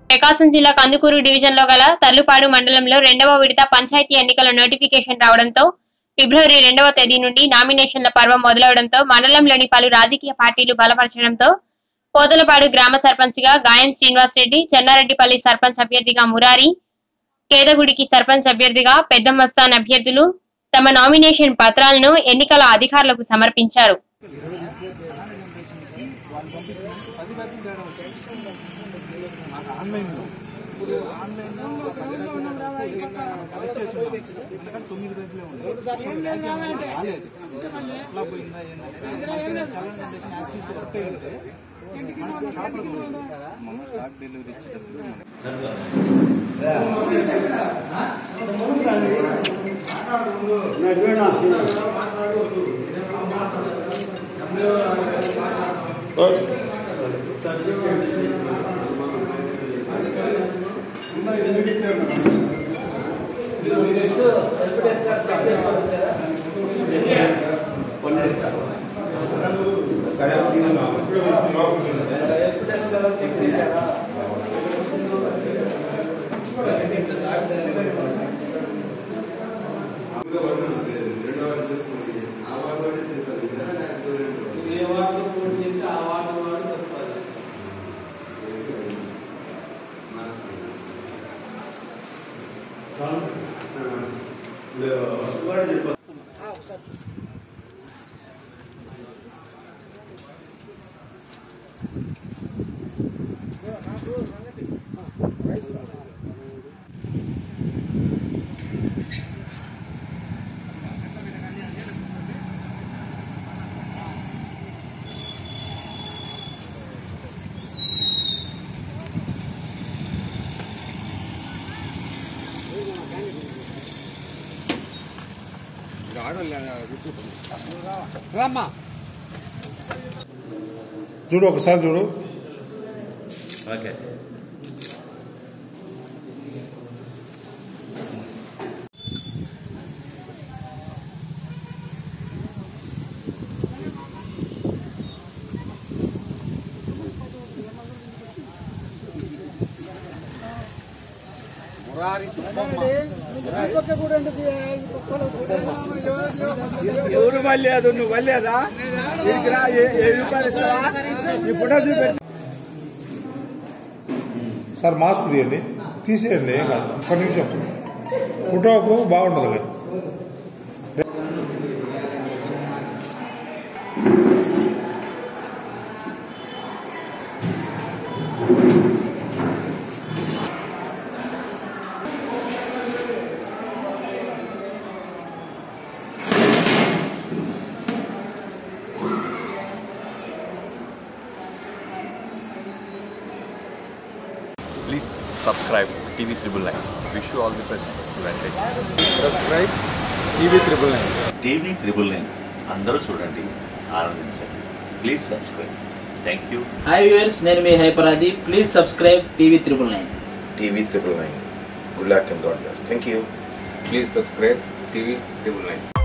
ప్రకాశం జిల్లా కందుకూరు డివిజన్ లో గల తర్లుపాడు మండలంలో రెండవ విడత పంచాయతీ ఎన్నికల నోటిఫికేషన్ రావడంతో ఫిబ్రవరి రెండవ తేదీ నుండి నామినేషన్ల పర్వం మొదలవడంతో మండలంలోని పలు రాజకీయ పార్టీలు బలపరచడంతో పోతలపాడు గ్రామ సర్పంచ్ గా గాయం శ్రీనివాస్ రెడ్డి చెన్నారెడ్డిపల్లి సర్పంచ్ అభ్యర్థిగా మురారి కేదగుడికి సర్పంచ్ అభ్యర్థిగా పెద్ద మస్తాన్ అభ్యర్థులు తమ నామినేషన్ పత్రాలను ఎన్నికల అధికారులకు సమర్పించారు ఆన్లైన్లో ఇప్పుడు ఆన్లైన్లో ఒక పది రకాల కలెక్ట్ చేసి ఉన్నాం. ఎందుకంటే తొమ్మిది రోజులే ఉంది ఇప్పుడు ల్యాక్ ఏమైనా రాలేదు ఎట్లా పోయిందా ఏంటంటే చలన్ కండిషన్ యాక్సిస్ వర్క్ అయ్యింది మనకి షాప్లో మమ్మ స్టాక్ డెలివరీ ఇచ్చేటప్పుడు చూడు ఒకసారి చూడు ఓకే ఎవరు మళ్ళీ నువ్వు మళ్ళేదా దీనికి రా ఏ ఏ రూపాయలు ఇస్తావా ఈ ఫోటో చూపెట్టి సార్ మాస్క్ తీయండి తీసేయండి ఏం కాదు ఒక్క నిమిషం ఫోటోకు బాగుంటుంది Please subscribe TV Triple Nine. Wish you all the best. Advantage. Subscribe TV triple nine TV triple nine అందరూ చూడండి ఆనందించండి please subscribe thank you hi viewers నేను మీ హైపరాది please subscribe TV triple nine TV triple nine. Good luck and God bless. Thank you. Please subscribe TV Triple Nine.